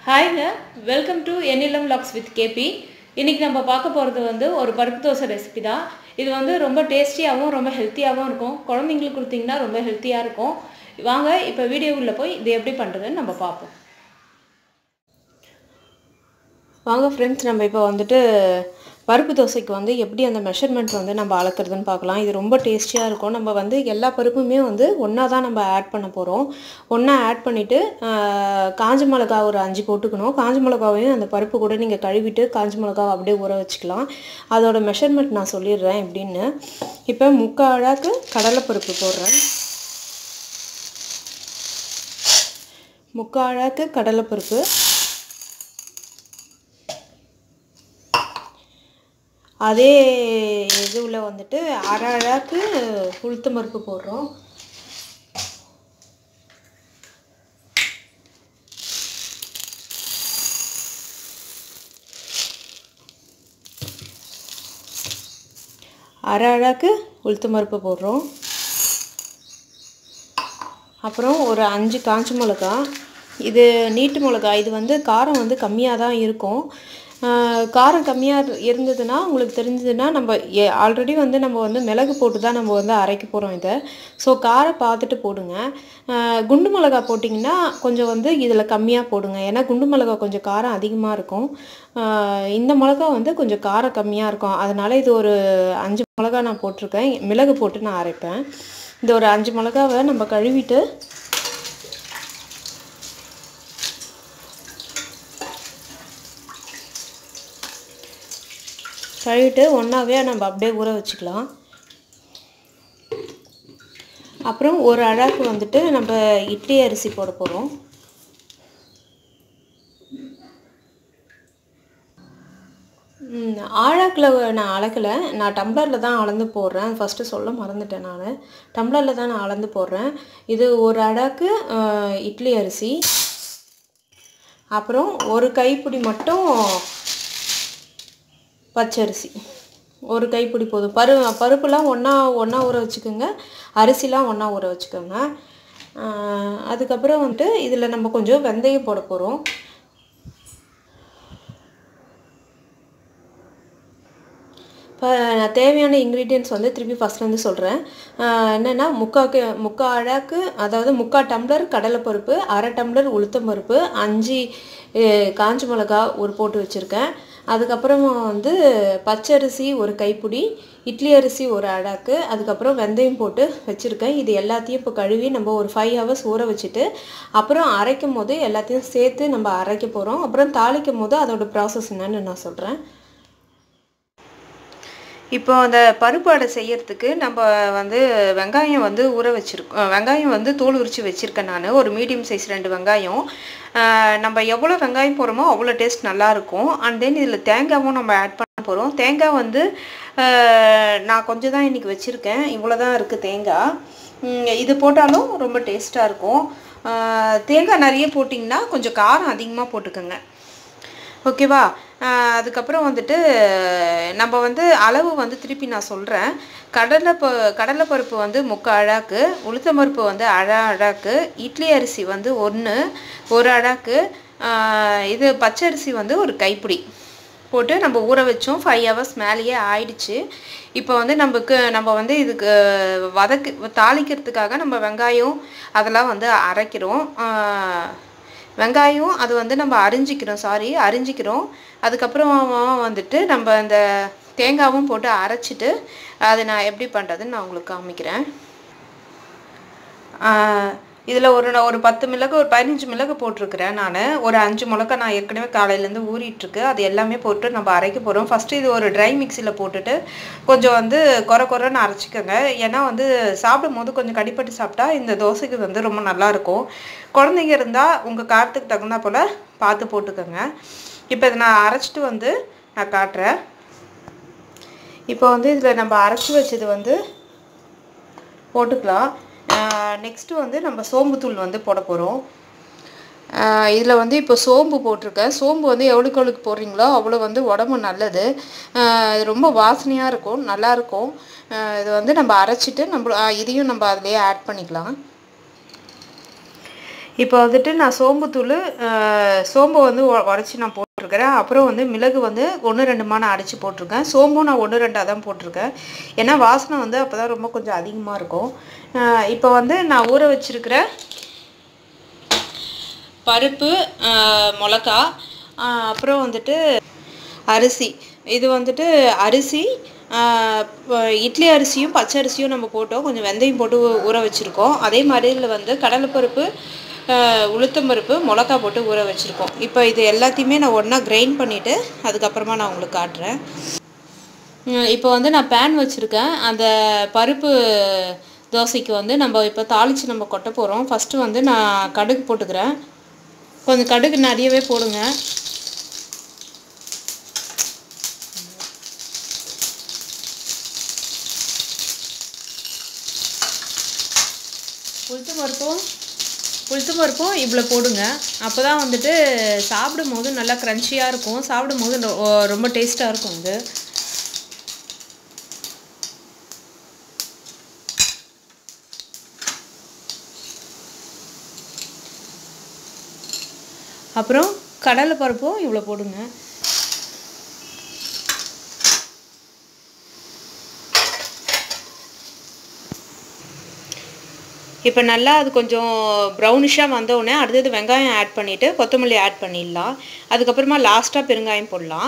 ஹாய்ங்க welcome to எண்ணிலம் logs with KB இன்றைக்கி நம்ம பார்க்க போகிறது வந்து ஒரு பருப்பு தோசை ரெசிபி தான் இது வந்து ரொம்ப டேஸ்டியாகவும் ரொம்ப ஹெல்த்தியாகவும் இருக்கும் குழந்தைங்களுக்கு கொடுத்தீங்கன்னா ரொம்ப ஹெல்த்தியாக இருக்கும் வாங்க இப்போ வீடியோக்குள்ளே போய் இது எப்படி பண்ணுறதுன்னு நம்ம பார்ப்போம் வாங்க ஃப்ரெண்ட்ஸ் நம்ம இப்போ வந்துட்டு பருப்பு தோசைக்கு வந்து எப்படி அந்த மெஷர்மெண்ட் வந்து நம்ம அளக்குறதுன்னு பார்க்கலாம் இது ரொம்ப டேஸ்டியாக இருக்கும் நம்ம வந்து எல்லா பருப்புமே வந்து ஒன்றா தான் நம்ம ஆட் பண்ண போகிறோம் ஒன்றா ஆட் பண்ணிவிட்டு காஞ்ச மிளகா ஒரு அஞ்சு போட்டுக்கணும் காஞ்ச மிளகாவையும் அந்த பருப்பு கூட நீங்கள் கழுவிட்டு காஞ்ச மிளகாவை அப்படியே ஊற வச்சுக்கலாம் அதோட மெஷர்மெண்ட் நான் சொல்லிடுறேன் எப்படின்னு இப்போ முக்கால் அழாக்கு கடலைப்பருப்பு போடுறேன் முக்கால் அழாக்கு கடலைப்பருப்பு அதே இதுவில் வந்துட்டு அரை அழாக்கு உளுத்த பருப்பு போடுறோம் அரை அழாக்கு உளுத்த பருப்பு போடுறோம் அப்புறம் ஒரு அஞ்சு காஞ்ச மிளகா இது நீட்டு மிளகா இது வந்து காரம் வந்து கம்மியாக தான் இருக்கும் காரம் கம்மியாக இருந்ததுன்னா உங்களுக்கு தெரிஞ்சதுன்னா நம்ம ஆல்ரெடி வந்து நம்ம வந்து மிளகு போட்டு தான் நம்ம வந்து அரைக்க போகிறோம் இதை ஸோ காரம் பார்த்துட்டு போடுங்க குண்டு மிளகா போட்டிங்கன்னா கொஞ்சம் வந்து இதில் கம்மியாக போடுங்க ஏன்னா குண்டு மிளகா கொஞ்சம் காரம் அதிகமாக இருக்கும் இந்த மிளகா வந்து கொஞ்சம் காரம் கம்மியாக இருக்கும் அதனால் இது ஒரு அஞ்சு மிளகா நான் போட்டிருக்கேன் மிளகு போட்டு நான் அரைப்பேன் இந்த ஒரு அஞ்சு மிளகாவை நம்ம கழுவிட்டு கழுவிட்டு ஒன்றாவே நம்ம அப்படியே ஊற வச்சுக்கலாம் அப்புறம் ஒரு அழாக்கு வந்துட்டு நம்ம இட்லி அரிசி போட போகிறோம் ஆழாக்கில் நான் அளக்கலை நான் டம்ளரில் தான் அளந்து போடுறேன் ஃபஸ்ட்டு சொல்ல மறந்துட்டேன் நான் டம்ளரில் தான் நான் அளந்து போடுறேன் இது ஒரு அழாக்கு இட்லி அரிசி அப்புறம் ஒரு கைப்பிடி மட்டும் பச்சரிசி ஒரு கைப்பிடி போதும் பரு பருப்புலாம் ஒன்றா ஒன்றா ஊற வச்சுக்கோங்க அரிசிலாம் ஒன்றா ஊற வச்சுக்கோங்க அதுக்கப்புறம் வந்துட்டு இதில் நம்ம கொஞ்சம் வெந்தயம் போட போகிறோம் இப்போ நான் தேவையான இன்க்ரீடியன்ட்ஸ் வந்து திருப்பி ஃபஸ்ட்லேருந்து சொல்கிறேன் என்னென்னா முக்காக்கு முக்கா அழாக்கு அதாவது முக்கா டம்ளர் கடலைப்பருப்பு அரை டம்ளர் உளுத்தம்பருப்பு அஞ்சு காஞ்ச மிளகா ஒரு போட்டு வச்சுருக்கேன் அதுக்கப்புறமா வந்து பச்சரிசி ஒரு கைப்பிடி இட்லி அரிசி ஒரு அடாக்கு அதுக்கப்புறம் வெந்தயம் போட்டு வச்சுருக்கேன் இது எல்லாத்தையும் இப்போ கழுவி நம்ம ஒரு ஃபைவ் ஹவர்ஸ் ஊற வச்சுட்டு அப்புறம் அரைக்கும் போது எல்லாத்தையும் சேர்த்து நம்ம அரைக்க போகிறோம் அப்புறம் தாளிக்கும் போது அதோட ப்ராசஸ் என்னன்னு நான் சொல்கிறேன் இப்போ அந்த பருப்பு அடை செய்யறதுக்கு நம்ம வந்து வெங்காயம் வந்து ஊற வச்சுருக்கோம் வெங்காயம் வந்து தோல் உரித்து வச்சுருக்கேன் நான் ஒரு மீடியம் சைஸ் ரெண்டு வெங்காயம் நம்ம எவ்வளோ வெங்காயம் போகிறோமோ அவ்வளோ டேஸ்ட் நல்லாயிருக்கும் அண்ட் தென் இதில் தேங்காயும் நம்ம ஆட் பண்ண போகிறோம் தேங்காய் வந்து நான் கொஞ்சம் தான் இன்றைக்கி வச்சுருக்கேன் இவ்வளோ தான் இருக்குது தேங்காய் இது போட்டாலும் ரொம்ப டேஸ்ட்டாக இருக்கும் தேங்காய் நிறைய போட்டிங்கன்னா கொஞ்சம் காரம் அதிகமாக போட்டுக்கோங்க ஓகேவா அதுக்கப்புறம் வந்துட்டு நம்ம வந்து அளவு வந்து திருப்பி நான் சொல்கிறேன் கடலை ப கடலைப்பருப்பு வந்து முக்கால் அழாக்கு உளுத்தம்பருப்பு வந்து அழ அழாக்கு இட்லி அரிசி வந்து ஒன்று ஒரு அழாக்கு இது பச்சரிசி வந்து ஒரு கைப்பிடி போட்டு நம்ம ஊற வச்சோம் ஃபைவ் ஹவர்ஸ் மேலேயே ஆயிடுச்சு இப்போ வந்து நமக்கு நம்ம வந்து இதுக்கு வதக்கு தாளிக்கிறதுக்காக நம்ம வெங்காயம் அதெல்லாம் வந்து அரைக்கிறோம் வெங்காயம் அது வந்து நம்ம அரிஞ்சிக்கிறோம் சாரி அரிஞ்சிக்கிறோம் அதுக்கப்புறம் வந்துட்டு நம்ம அந்த தேங்காவும் போட்டு அரைச்சிட்டு அதை நான் எப்படி பண்ணுறதுன்னு நான் உங்களுக்கு காமிக்கிறேன் இதில் ஒரு ஒரு பத்து மிளகு ஒரு பதினஞ்சு மிளகு போட்டிருக்கிறேன் நான் ஒரு அஞ்சு மிளகா நான் ஏற்கனவே காலையிலேருந்து ஊறிட்டுருக்கு அது எல்லாமே போட்டு நம்ம அரைக்க போகிறோம் ஃபஸ்ட்டு இது ஒரு ட்ரை மிக்சியில் போட்டுட்டு கொஞ்சம் வந்து குறை குறைன்னு அரைச்சிக்கோங்க ஏன்னா வந்து சாப்பிடும் போது கொஞ்சம் கடிப்பட்டு சாப்பிட்டா இந்த தோசைக்கு வந்து ரொம்ப நல்லாயிருக்கும் குழந்தைங்க இருந்தால் உங்கள் காரத்துக்கு தகுந்தா போல் பார்த்து போட்டுக்கோங்க இப்போ இதை நான் அரைச்சிட்டு வந்து நான் காட்டுறேன் இப்போ வந்து இதில் நம்ம அரைச்சி வச்சது வந்து போட்டுக்கலாம் நெக்ஸ்ட்டு வந்து நம்ம சோம்புத்தூள் வந்து போட போகிறோம் இதில் வந்து இப்போ சோம்பு போட்டிருக்கேன் சோம்பு வந்து எவ்வளோக்கு எவ்வளோக்கு போடுறீங்களோ அவ்வளோ வந்து உடம்பு நல்லது இது ரொம்ப வாசனையாக இருக்கும் நல்லாயிருக்கும் இது வந்து நம்ம அரைச்சிட்டு நம்ம இதையும் நம்ம அதிலேயே ஆட் பண்ணிக்கலாம் இப்போ வந்துட்டு நான் சோம்புத்தூள் சோம்பு வந்து உ- உரைச்சி நான் போட்டிருக்கிறேன் அப்புறம் வந்து மிளகு வந்து ஒன்று ரெண்டுமா நான் அரைச்சி போட்டிருக்கேன் சோம்பும் நான் ஒன்று ரெண்டாக தான் போட்டிருக்கேன் ஏன்னா வாசனை வந்து அப்போ தான் ரொம்ப கொஞ்சம் அதிகமாக இருக்கும் அஹ் இப்போ வந்து நான் ஊற வச்சிருக்கிற பருப்பு அஹ் மிளகா அஹ் அப்புறம் வந்துட்டு அரிசி இது வந்துட்டு அரிசி ஆஹ் ப- இட்லி அரிசியும் பச்சை அரிசியும் நம்ம போட்டோம் கொஞ்சம் வெந்தயம் போட்டு ஊ- ஊற வச்சுருக்கோம் அதே மாதிரி இதில் வந்து கடலைப்பருப்பு ஆஹ் உளுத்தம்பருப்பு மிளகா போட்டு ஊற வச்சுருக்கோம் இப்போ இது எல்லாத்தையுமே நான் ஒன்றா கிரைண்ட் பண்ணிவிட்டு அதுக்கப்புறமா நான் உங்களுக்கு காட்டுறேன் உம், இப்போ வந்து நான் பேன் வச்சுருக்கேன் அந்த பருப்பு தோசைக்கு வந்து நம்ம இப்போ தாளித்து நம்ம கொட்ட போகிறோம் ஃபஸ்ட்டு வந்து நான் கடுகு போட்டுக்கிறேன் கொஞ்சம் கடுகு நிறையவே போடுங்க உளுத்தம் பருப்பும் உளுத்தம் பருப்பும் இவ்வளோ போடுங்க அப்போ தான் வந்துட்டு சாப்பிடும் போது நல்லா க்ரன்ச்சியாக இருக்கும் சாப்பிடும் போது ரொ- ரொம்ப டேஸ்ட்டாக இருக்கும் இது அப்புறம் கடலை பருப்பும் இவ்வளோ போடுங்க இப்போ நல்லா அது கொஞ்சம் ப்ரௌனிஷாக வந்தோடனே அடுத்தது வெங்காயம் ஆட் பண்ணிவிட்டு கொத்தமல்லி ஆட் பண்ணிடலாம் அதுக்கப்புறமா லாஸ்ட்டாக பெருங்காயம் போடலாம்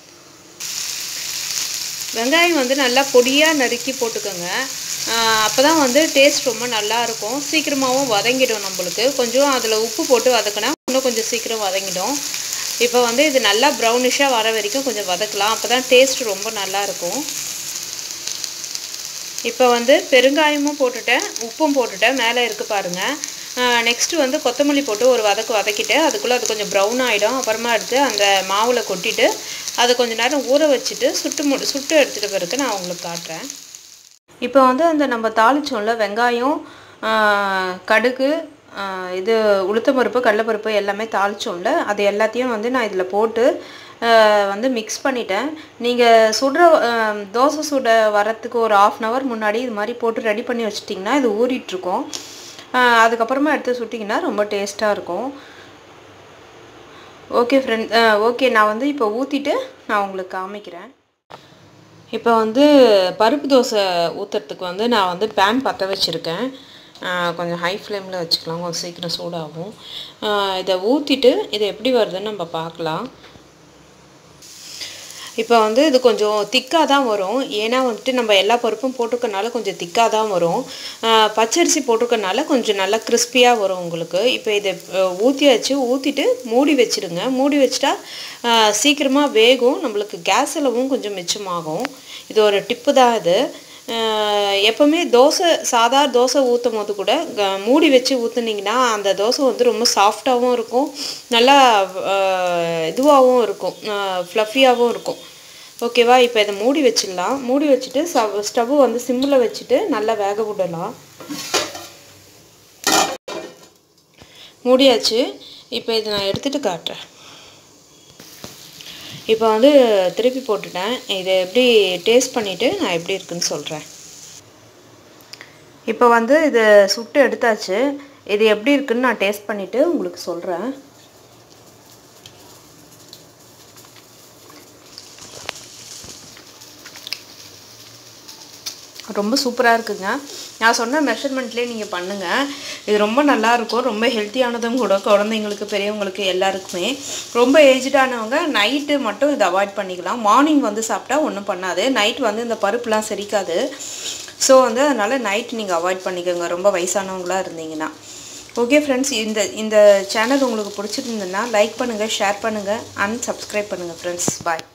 வெங்காயம் வந்து நல்லா பொடியாக நறுக்கி போட்டுக்கோங்க அப்போ தான் வந்து டேஸ்ட் ரொம்ப நல்லா இருக்கும் சீக்கிரமாகவும் வதங்கிடும் நம்மளுக்கு கொஞ்சம் அதில் உப்பு போட்டு வதக்கினா இன்னும் கொஞ்சம் சீக்கிரம் வதங்கிடும் இப்போ வந்து இது நல்லா ப்ரௌனிஷாக வர வரைக்கும் கொஞ்சம் வதக்கலாம் அப்போ தான் டேஸ்ட் ரொம்ப நல்லா இருக்கும் இப்போ வந்து பெருங்காயமும் போட்டுட்டேன் உப்பும் போட்டுட்டேன் மேலே இருக்குது பாருங்கள் நெக்ஸ்ட்டு வந்து கொத்தமல்லி போட்டு ஒரு வதக்கு வதக்கிட்டு அதுக்குள்ளே அது கொஞ்சம் ப்ரௌன் ஆகிடும் அப்புறமா எடுத்து அந்த மாவில் கொட்டிட்டு அதை கொஞ்ச நேரம் ஊற வச்சுட்டு சுட்டு மு சுட்டு எடுத்துகிட்ட பிறகு நான் உங்களுக்கு காட்டுறேன் இப்போ வந்து அந்த நம்ம தாளிச்சோம்ல வெங்காயம் ஆ, கடுகு ஆ, இது உளுத்தம்பருப்பு கடலைப்பருப்பு எல்லாமே தாளிச்சோம்ல அது எல்லாத்தையும் வந்து நான் இதில் போட்டு ஆ, வந்து மிக்ஸ் பண்ணிட்டேன் நீங்கள் சுடுற ஆ, தோசை சுட வரத்துக்கு ஒரு ஆஃப் அன் ஹவர் முன்னாடி இது மாதிரி போட்டு ரெடி பண்ணி வச்சிட்டிங்கன்னா இது ஊறிட்டுருக்கும் அதுக்கப்புறமா எடுத்து சுட்டிங்கன்னா ரொம்ப டேஸ்ட்டாக இருக்கும் ஓகே ஃப்ரெண்ட் ஓகே நான் வந்து இப்போ ஊற்றிட்டு நான் உங்களுக்கு காமிக்கிறேன் இப்போ வந்து பருப்பு தோசை ஊற்றுறதுக்கு வந்து நான் வந்து பேன் பற்ற வச்சுருக்கேன் கொஞ்சம் ஹை ஃப்ளேமில் வச்சுக்கலாம் கொஞ்சம் சீக்கிரம் சூடாகும் ஆஹ் இதை ஊற்றிட்டு இது எப்படி வருதுன்னு நம்ம பார்க்கலாம் இப்போ வந்து இது கொஞ்சம் திக்காக தான் வரும் ஏன்னா வந்துட்டு நம்ம எல்லா பருப்பும் போட்டிருக்கனால கொஞ்சம் திக்காக தான் வரும் ஆஹ் பச்சரிசி போட்டிருக்கனால கொஞ்சம் நல்லா கிறிஸ்பியாக வரும் உங்களுக்கு இப்போ இதை அஹ், ஊற்றியாச்சு ஊற்றிட்டு மூடி வச்சிடுங்க மூடி வச்சிட்டா ஆஹ், சீக்கிரமாக வேகும் நம்மளுக்கு கேஸ் செலவும் கொஞ்சம் மிச்சமாகும் இது ஒரு டிப்பு தான் இது ஆஹ், எப்பவுமே தோசை சாதா தோசை ஊற்றும் போது கூட க- மூடி வச்சு ஊற்றுனீங்கன்னா அந்த தோசை வந்து ரொம்ப சாஃப்டாகவும் இருக்கும் நல்லா இதுவாகவும் இருக்கும் ஃப்ளஃபியாகவும் இருக்கும் ஓகேவா இப்போ இதை மூடி வச்சிடலாம் மூடி வச்சுட்டு ஸ்டவ் ஸ்டவ் வந்து சிம்மில் வச்சுட்டு நல்லா வேக விடலாம் மூடியாச்சு இப்போ இதை நான் எடுத்துகிட்டு காட்டுறேன் இப்போ வந்து திருப்பி போட்டுட்டேன் இதை எப்படி டேஸ்ட் பண்ணிவிட்டு நான் எப்படி இருக்குன்னு சொல்கிறேன் இப்போ வந்து இது சுட்டு எடுத்தாச்சு இது எப்படி இருக்குன்னு நான் டேஸ்ட் பண்ணிவிட்டு உங்களுக்கு சொல்கிறேன் ரொம்ப சூப்பராக இருக்குங்க நான் சொன்ன மெஷர்மெண்ட்லேயே நீங்கள் பண்ணுங்கள் இது ரொம்ப நல்லா இருக்கும் ரொம்ப ஹெல்த்தியானதும் கூட குழந்தைங்களுக்கு பெரியவங்களுக்கு எல்லாருக்குமே ரொம்ப ஏஜ்டானவங்க நைட்டு மட்டும் இதை அவாய்ட் பண்ணிக்கலாம் மார்னிங் வந்து சாப்பிட்டா ஒன்றும் பண்ணாது நைட் வந்து இந்த பருப்புலாம் செரிக்காது ஸோ வந்து அதனால் நைட் நீங்கள் அவாய்ட் பண்ணிக்கோங்க ரொம்ப வயசானவங்களா இருந்தீங்கன்னா ஓகே ஃப்ரெண்ட்ஸ் இந்த இந்த சேனல் உங்களுக்கு பிடிச்சிருந்ததுன்னா லைக் பண்ணுங்கள் ஷேர் பண்ணுங்கள் அண்ட் சப்ஸ்கிரைப் பண்ணுங்கள் ஃப்ரெண்ட்ஸ் பாய்